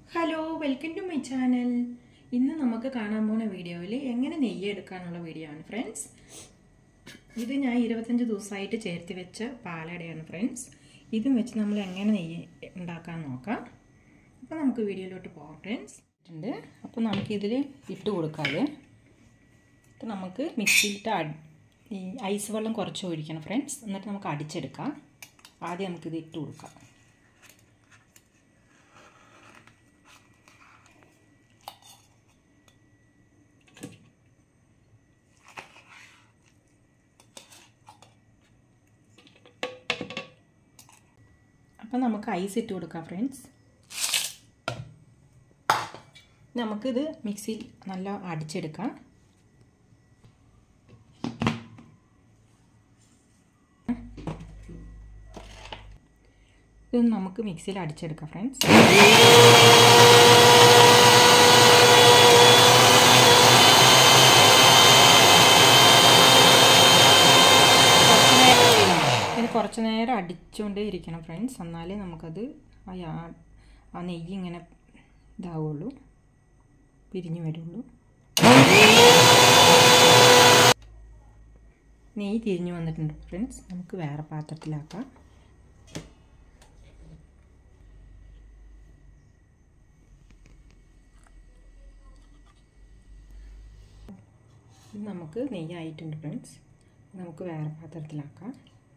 hello welcome to my channel ഇന്ന് നമുക്ക് കാണാൻ പോകുന്ന വീഡിയോയിൽ എങ്ങനെ നെയ്യ് എടുക്കാനുള്ള വീഡിയോ ആണ് ഫ്രണ്ട്സ് ഇത് ഞാൻ ഇരുപത്തഞ്ച് ദിവസമായിട്ട് ചേർത്ത് വെച്ച പാലടയാണ് ഫ്രണ്ട്സ് ഇതും വെച്ച് നമ്മൾ എങ്ങനെ നെയ്യ് ഉണ്ടാക്കാൻ നോക്കാം അപ്പോൾ നമുക്ക് വീഡിയോയിലോട്ട് പോകാം ഫ്രണ്ട്സ് ഉണ്ട് അപ്പോൾ നമുക്കിതിൽ ഇട്ട് കൊടുക്കാതെ ഇത് നമുക്ക് മിക്സിയിലിട്ട് അടി ഈ ഐസ് വെള്ളം കുറച്ച് ഒഴിക്കണം ഫ്രണ്ട്സ് എന്നിട്ട് നമുക്ക് അടിച്ചെടുക്കാം ആദ്യം നമുക്കിത് ഇട്ട് കൊടുക്കാം അപ്പം നമുക്ക് ഐസ് ഇട്ട് കൊടുക്കാം ഫ്രണ്ട്സ് നമുക്കിത് മിക്സിയിൽ നല്ല അടിച്ചെടുക്കാം ഇത് നമുക്ക് മിക്സിയിൽ അടിച്ചെടുക്കാം ഫ്രണ്ട്സ് ഇതിന് കുറച്ച് നേരം അടിച്ചുകൊണ്ടേ ഇരിക്കണം ഫ്രണ്ട്സ് എന്നാലേ നമുക്കത് ആ ആ നെയ്യ് ഇങ്ങനെ ഇതാവുള്ളൂ പിരിഞ്ഞു വരുള്ളൂ നെയ്യ് തിരിഞ്ഞു വന്നിട്ടുണ്ട് ഫ്രണ്ട്സ് നമുക്ക് വേറെ പാത്രത്തിലാക്കാം നമുക്ക് നെയ്യായിട്ടുണ്ട് ഫ്രണ്ട്സ് നമുക്ക് വേറെ പാത്രത്തിലാക്കാം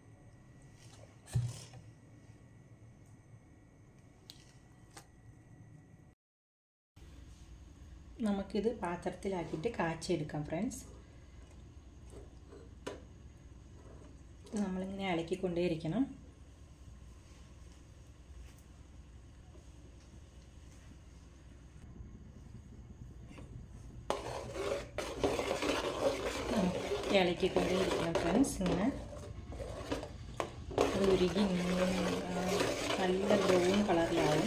നമുക്കിത് പാത്രത്തിലാക്കിയിട്ട് കാച്ചെടുക്കാം ഫ്രണ്ട്സ് നമ്മളിങ്ങനെ ഇളക്കിക്കൊണ്ടേയിരിക്കണം ഇളക്കിക്കൊണ്ടേയിരിക്കണം ഫ്രണ്ട്സ് ഇങ്ങനെ അത് ഉരുകി നല്ല ബ്രൗൺ കളറിലാവും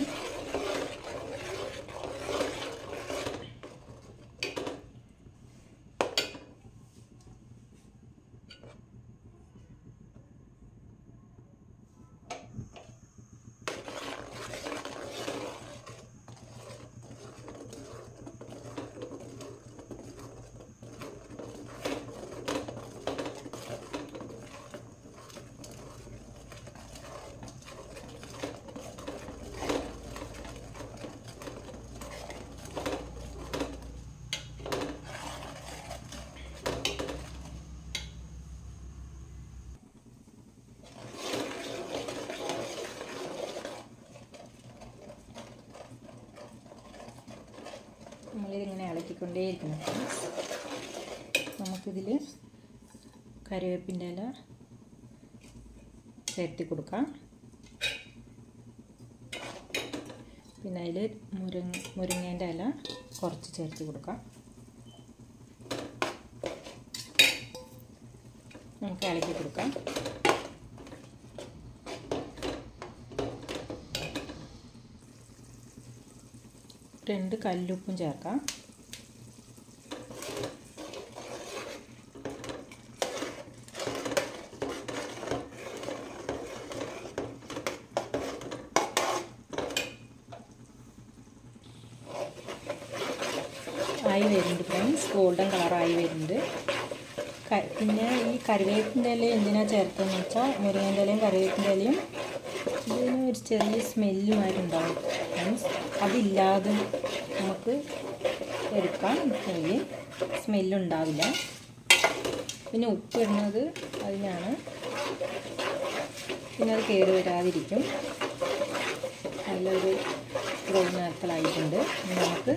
നമ്മളിതിങ്ങനെ ഇളക്കിക്കൊണ്ടേയിരിക്കണം ഫ്രണ്ട്സ് നമുക്കിതിൽ കറിവേപ്പിൻ്റെ ഇല ചേർത്തി കൊടുക്കാം പിന്നെ അതിൽ മുരിങ്ങ മുരിങ്ങേൻ്റെ ഇല കുറച്ച് ചേർത്ത് കൊടുക്കാം നമുക്ക് ഇളക്കി കൊടുക്കാം രണ്ട് കല്ലുപ്പും ചേർക്കാം ആയി വരുന്നുണ്ട് ഫ്രണ്ട്സ് ഗോൾഡൻ കളറായി വരുന്നുണ്ട് പിന്നെ ഈ കറിവേപ്പിൻ്റെ ഇല എന്തിനാണ് ചേർത്തതെന്ന് വെച്ചാൽ മുരിങ്ങൻ്റെ ഇലയും കറിവേപ്പിൻ്റെ ഇലയും ഇതിന് ഒരു ചെറിയ സ്മെല്ലുമായിട്ട് ഉണ്ടാവും ഫ്രണ്ട്സ് അതില്ലാതെ നമുക്ക് എടുക്കാം നെയ്യ് സ്മെല്ലുണ്ടാവില്ല പിന്നെ ഉപ്പ് ഇടുന്നത് അതിനാണ് പിന്നെ അത് കേട് വരാതിരിക്കും നല്ലൊരു ബ്രൗൺ നിറത്തിലായിട്ടുണ്ട് നമുക്ക്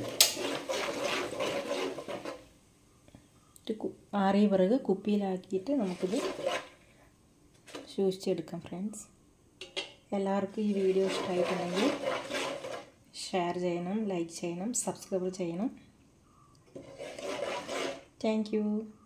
ആറിയ പിറക് കുപ്പിയിലാക്കിയിട്ട് നമുക്കിത് സൂക്ഷിച്ചെടുക്കാം ഫ്രണ്ട്സ് എല്ലാവർക്കും ഈ വീഡിയോ ഇഷ്ടമായിട്ടുണ്ടെങ്കിൽ ഷെയർ ചെയ്യണം ലൈക്ക് ചെയ്യണം സബ്സ്ക്രൈബ് ചെയ്യണം താങ്ക്